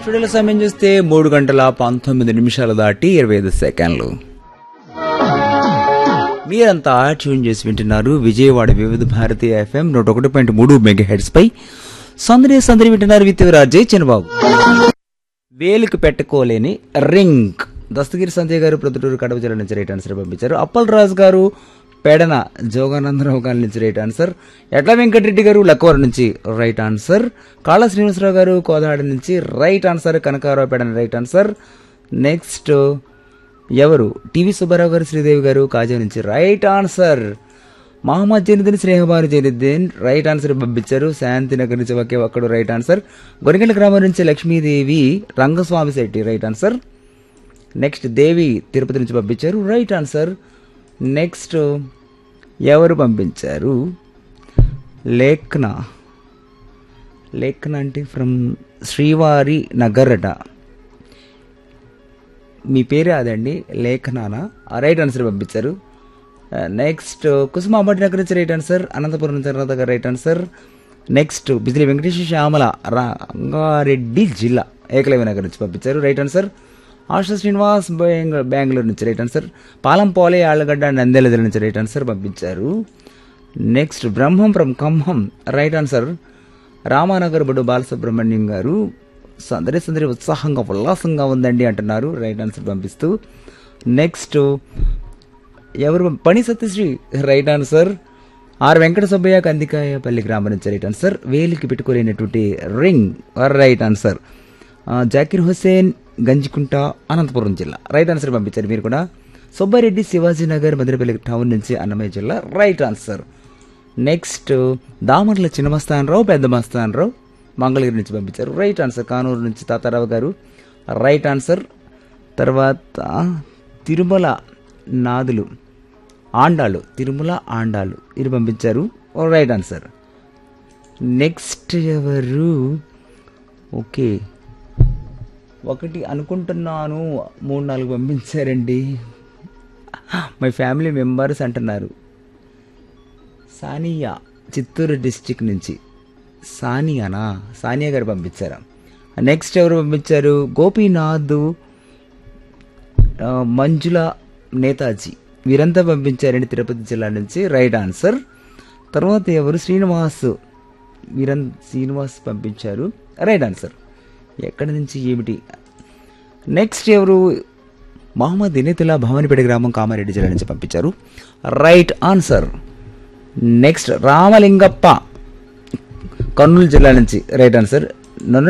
స్టూడియోలో సమయం చూస్తే మూడు గంటల పంతొమ్మిది నిమిషాలు దాటి ఇరవై ఐదు సెకండ్లు మీరంతా ట్యూన్ చేసి వింటున్నారు విజయవాడ వివిధ భారతి ఎఫ్ఎం నూట ఒకటి పాయింట్ మూడు మెగా హెడ్స్ పై సందడి సందడి వింటున్నారు విత్తివరాజయ్ చిన్నబాబు వేలుకు పెట్టుకోలేని రింగ్ దస్తగిరి సంజయ్ గారు ప్రొద్దుటూరు కడప జిల్లా నుంచి రైట్ ఆన్సర్ పంపించారు అప్పల్ రాజు గారు పెడన జోగానందరావు గారి నుంచి రైట్ ఆన్సర్ ఎట్ల వెంకటరెడ్డి గారు లక్కవరం నుంచి రైట్ ఆన్సర్ కాళ శ్రీనివాసరావు గారు కోదాడ నుంచి right answer Kanakarao Pedana right answer next ఎవరు టీవీ సుబ్బారావు గారు శ్రీదేవి గారు కాజా నుంచి right answer Mohammed Jainuddin Snehabanu Jainuddin right answer పంపించారు శాంతినగర్ నుంచి ఒకే ఒక్కడు రైట్ ఆన్సర్ గొరిగంట గ్రామం నుంచి Lakshmidevi Rangaswamy Shetty right answer next Devi Tirupati నుంచి పంపించారు రైట్ ఆన్సర్ నెక్స్ట్ ఎవరు పంపించారు లేఖన లేఖన అంటే ఫ్రమ్ శ్రీవారి నగర్ అట మీ పేరే అదండి లేఖనానా రైట్ ఆన్సర్ పంపించారు నెక్స్ట్ కుసుమాబాటి నగర్ నుంచి రైట్ ఆన్సర్ అనంతపురం నుంచి అనంత గారు right answer next Bijili Venkateswara Shyamala Rangareddy జిల్లా ఏకలవ్య నగర్ నుంచి పంపించారు రైట్ ఆన్సర్ ఆశా శ్రీనివాస్ బెంగ- బెంగళూరు నుంచి రైట్ ఆన్సర్ పాలంపోలే ఆళ్ళగడ్డ నంద్యాల జిల్లా నుంచి రైట్ ఆన్సర్ పంపించారు next Brahmam from Khammam right answer Ramanagar బడు బాలసుబ్రహ్మణ్యం గారు సందడి సందడి ఉత్సాహంగా ఉల్లాసంగా ఉందండి అంటున్నారు రైట్ ఆన్సర్ పంపిస్తూ నెక్స్ట్ ఎవరు పని Satyasri right answer R Venkata Subbaiah Kandikayapalli గ్రామం నుంచి రైట్ ఆన్సర్ వేలికి పెట్టుకోలేనటువంటి రింగ్ రైట్ ఆన్సర్ ఆ, జాకిర్ హుసేన్ గంజికుంట అనంతపురం జిల్లా రైట్ ఆన్సర్ పంపించారు మీరు కూడా సుబ్బారెడ్డి శివాజీనగర్ మదిరపల్లి టౌన్ నుంచి అన్నమయ్య జిల్లా right answer next Damarla Chinnamastanarao Pedda Mastanarao Mangalagiri నుంచి పంపించారు రైట్ ఆన్సర్ కానూరు నుంచి తాతారావు గారు రైట్ ఆన్సర్ తర్వాత తిరుమల నాదులు ఆండాలు తిరుమల ఆండాలు ఇది పంపించారు రైట్ ఆన్సర్ నెక్స్ట్ ఎవరు ఓకే ఒకటి అనుకుంటున్నాను మూడు నాలుగు పంపించారండి మై ఫ్యామిలీ మెంబర్స్ అంటున్నారు సానియా చిత్తూరు డిస్టిక్ నుంచి సానియానా సానియా గారు పంపించారా నెక్స్ట్ ఎవరు పంపించారు గోపీనాథ్ ఆ, మంజుల నేతాజీ వీరంతా పంపించారండి తిరుపతి జిల్లా నుంచి రైట్ ఆన్సర్ తర్వాత ఎవరు శ్రీనివాస్ వీరన్ శ్రీనివాస్ పంపించారు రైట్ ఆన్సర్ ఎక్కడి నుంచి ఏమిటి నెక్స్ట్ ఎవరు మహమ్మద్ దినేతుల్లా భవానిపేట గ్రామం కామారెడ్డి జిల్లా నుంచి పంపించారు right answer next Ramalingappa Kurnool జిల్లా నుంచి రైట్ ఆన్సర్ నన్ను